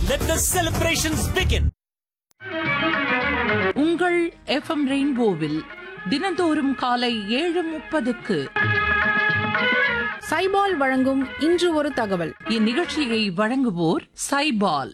Let the celebrations begin. உங்கள் FM ரெயின்போவில் தினந்தோறும் காலை ஏழு முப்பதுக்கு சைபால் வழங்கும் இன்று ஒரு தகவல் இந்நிகழ்ச்சியை வழங்குவோர் சைபால்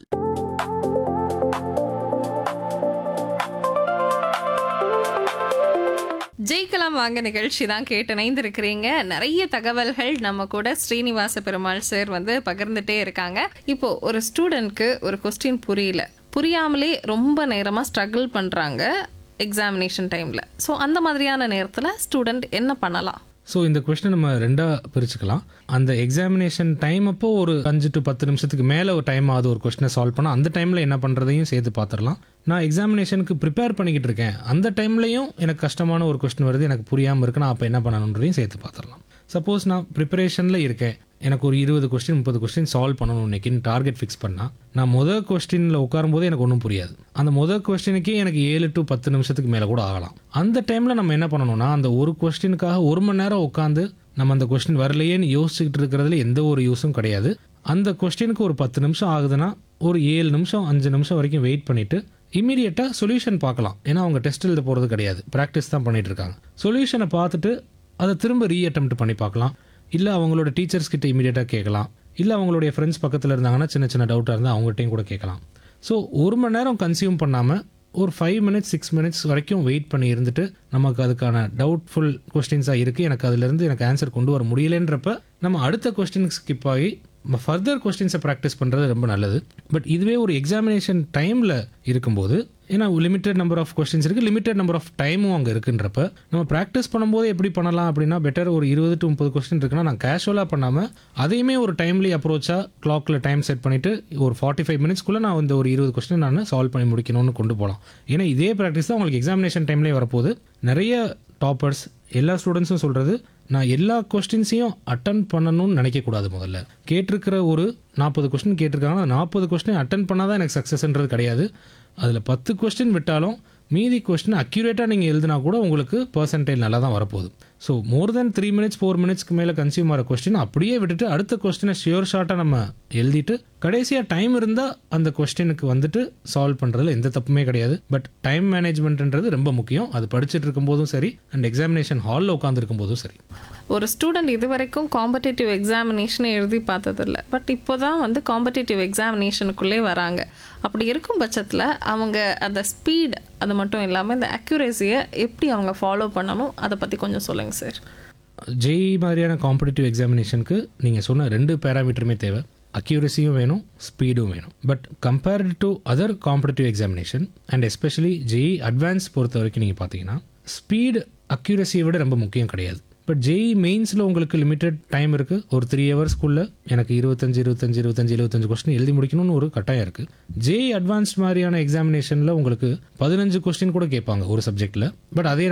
ஜெயிக்கலாம் வாங்க நிகழ்ச்சி தான் கேட்டு இணைந்திருக்கிறீங்க நிறைய தகவல்கள் நம்ம கூட ஸ்ரீனிவாச பெருமாள் சார் வந்து பகிர்ந்துட்டே இருக்காங்க இப்போ ஒரு ஸ்டூடெண்ட்க்கு ஒரு கொஸ்டின் புரியல புரியாமலே ரொம்ப நேரமாக ஸ்ட்ரகிள் பண்ணுறாங்க எக்ஸாமினேஷன் டைமில் ஸோ அந்த மாதிரியான நேரத்தில் ஸ்டூடெண்ட் என்ன பண்ணலாம் ஸோ இந்த கொஸ்டின் நம்ம ரெண்டாக பிரிச்சுக்கலாம் அந்த எக்ஸாமினேஷன் டைம் அப்போ ஒரு அஞ்சு டு பத்து நிமிஷத்துக்கு மேலே ஒரு டைம் ஆகுது ஒரு கொஸ்டினை சால்வ் பண்ணால் அந்த டைமில் என்ன பண்ணுறதையும் சேர்த்து பார்த்துடலாம் நான் எக்ஸாமினேஷனுக்கு ப்ரிப்பேர் பண்ணிக்கிட்டு இருக்கேன் அந்த டைம்லையும் எனக்கு கஷ்டமான ஒரு கொஸ்டின் வருது எனக்கு புரியாமல் இருக்கு நான் அப்போ என்ன பண்ணணுன்றதையும் சேர்த்து பார்த்துடலாம் சப்போஸ் நான் ப்ரிப்பரேஷனில் இருக்கேன் எனக்கு ஒரு இருபது கொஸ்டின் முப்பது கொஸ்டின் சால்வ் பண்ணணும் இன்னைக்குன்னு டார்கெட் ஃபிக்ஸ் பண்ணால் நான் முதல் கொஸ்டினில் உட்காரும்போது எனக்கு ஒன்றும் புரியாது அந்த முதல் கொஸ்டினுக்கே எனக்கு ஏழு டு பத்து நிமிஷத்துக்கு மேலே கூட ஆகலாம் அந்த டைமில் நம்ம என்ன பண்ணணும்னா அந்த ஒரு கொஸ்டினுக்காக ஒரு மணி நேரம் உட்காந்து நம்ம அந்த கொஸ்டின் வரலையேன்னு யோசிச்சுக்கிட்டு இருக்கிறதுல எந்த ஒரு யூஸும் கிடையாது அந்த கொஸ்டினுக்கு ஒரு பத்து நிமிஷம் ஆகுதுன்னா ஒரு ஏழு நிமிஷம் அஞ்சு நிமிஷம் வரைக்கும் வெயிட் பண்ணிவிட்டு இமீடியட்டாக சொல்யூஷன் பார்க்கலாம் ஏன்னா அவங்க டெஸ்ட் எழுத போகிறது கிடையாது ப்ராக்டிஸ் தான் பண்ணிட்டு இருக்காங்க சொல்யூஷனை பார்த்துட்டு அதை திரும்ப ரீ அட்டெம்ப்ட் பண்ணி பார்க்கலாம் இல்லை அவங்களோட டீச்சர்ஸ் கிட்ட இமீடியட்டாக கேட்கலாம் இல்லை அவங்களுடைய ஃப்ரெண்ட்ஸ் பக்கத்தில் இருந்தாங்கன்னா சின்ன சின்ன டவுட்டாக இருந்தால் அவங்ககிட்டையும் கூட கேட்கலாம் ஸோ ஒரு மணி நேரம் கன்சியூம் பண்ணாமல் ஒரு ஃபைவ் மினிட்ஸ் சிக்ஸ் மினிட்ஸ் வரைக்கும் வெயிட் பண்ணி இருந்துட்டு நமக்கு அதுக்கான டவுட்ஃபுல் கொஸ்டின்ஸாக இருக்குது எனக்கு அதுலேருந்து எனக்கு ஆன்சர் கொண்டு வர முடியலன்றப்ப நம்ம அடுத்த கொஸ்டினுக்கு ஸ்கிப் ஆகி ஃபர்தர் கொஸ்டின்ஸை ப்ராக்டிஸ் பண்ணுறது ரொம்ப நல்லது பட் இதுவே ஒரு எக்ஸாமினேஷன் டைமில் இருக்கும்போது ஏன்னா லிமிட்டட் நம்பர் ஆஃப் கொஸ்டின்ஸ் இருக்குது லிமிட்டட் நம்பர் ஆஃப் டைமும் அங்கே இருக்குன்றப்ப நம்ம ப்ராக்டிஸ் பண்ணும்போது எப்படி பண்ணலாம் அப்படின்னா பெட்டர் ஒரு இருபது டு முப்பது கொஸ்டின் இருக்குன்னா நான் கேஷுவலாக பண்ணாமல் அதையுமே ஒரு டைம்லி அப்ரோச்சாக கிளாக்கில் டைம் செட் பண்ணிவிட்டு ஒரு ஃபார்ட்டி ஃபைவ் மினிட்ஸ்க்குள்ளே நான் இந்த ஒரு இருபது கொஸ்டின் நான் சால்வ் பண்ணி முடிக்கணும்னு கொண்டு போகலாம் ஏன்னா இதே ப்ராக்டிஸ் தான் உங்களுக்கு எக்ஸாமினேஷன் டைம்லேயே வரப்போகுது நிறைய டாப்பர்ஸ் எல்லா ஸ்டூடெண்ட்ஸும் சொல்கிறது நான் எல்லா கொஸ்டின்ஸையும் அட்டன் பண்ணணும்னு நினைக்கக்கூடாது முதல்ல கேட்டிருக்கிற ஒரு நாற்பது கொஸ்டின் கேட்டிருக்காங்கன்னா நாற்பது கொஸ்டின் அட்டன் பண்ணால் தான் எனக்கு சக்ஸஸ்ன்றது கிடையாது அதில் பத்து கொஸ்டின் விட்டாலும் மீதி கொஸ்டின் அக்யூரேட்டாக நீங்கள் எழுதினா கூட உங்களுக்கு பர்சன்டேஜ் நல்லா தான் வரப்போகுது so more then three minutes four மினிட்ஸ்க்கு மேலே கன்சியூம் ஆகிற கொஸ்டின் அப்படியே விட்டுட்டு அடுத்த கொஸ்டினை ஷியோர் ஷார்ட்டாக நம்ம எழுதிட்டு கடைசியாக டைம் இருந்தால் அந்த கொஸ்டினுக்கு வந்துட்டு சால்வ் பண்ணுறதுல எந்த தப்புமே கிடையாது பட் டைம் மேனேஜ்மெண்ட்ன்றது ரொம்ப முக்கியம் அது படிச்சுட்டு இருக்கும்போதும் சரி அண்ட் எக்ஸாமினேஷன் ஹாலில் உட்காந்துருக்கும் போதும் சரி ஒரு ஸ்டூடெண்ட் இது வரைக்கும் காம்படிட்டிவ் எக்ஸாமினேஷனை எழுதி பார்த்ததில்ல பட் இப்போ தான் வந்து காம்படிட்டிவ் எக்ஸாமினேஷனுக்குள்ளே வராங்க அப்படி இருக்கும் பட்சத்தில் அவங்க அந்த ஸ்பீட் அது மட்டும் இல்லாமல் இந்த அக்யூரேசியை எப்படி அவங்க ஃபாலோ பண்ணணும் அதை பற்றி கொஞ்சம் சொல்லுங்கள் சார் ஜெய் மாதிரியான காம்படிட்டிவ் எக்ஸாமினேஷனுக்கு நீங்கள் சொன்ன ரெண்டு பேராமீட்டருமே தேவை அக்யூரஸியும் வேணும் ஸ்பீடும் வேணும் but compared to other competitive examination and especially JEE advance பொறுத்த வரைக்கும் நீங்கள் பார்த்தீங்கன்னா ஸ்பீடு அக்யூரஸியை விட ரொம்ப முக்கியம் கிடையாது பட் ஜெய் மெயின்ஸில் உங்களுக்கு லிமிட்டட் டைம் இருக்குது ஒரு த்ரீ ஹவர்ஸ்க்குள்ளே எனக்கு இருபத்தஞ்சு இருபத்தஞ்சு இருபத்தஞ்சு இருபத்தஞ்சு கொஸ்டின் எழுதி முடிக்கணும்னு ஒரு கட்டாயம் இருக்குது ஜெய் அட்வான்ஸ் மாதிரியான எக்ஸாமினேஷனில் உங்களுக்கு பதினஞ்சு கொஸ்டின் கூட கேட்பாங்க ஒரு சப்ஜெக்ட்டில் பட் அதே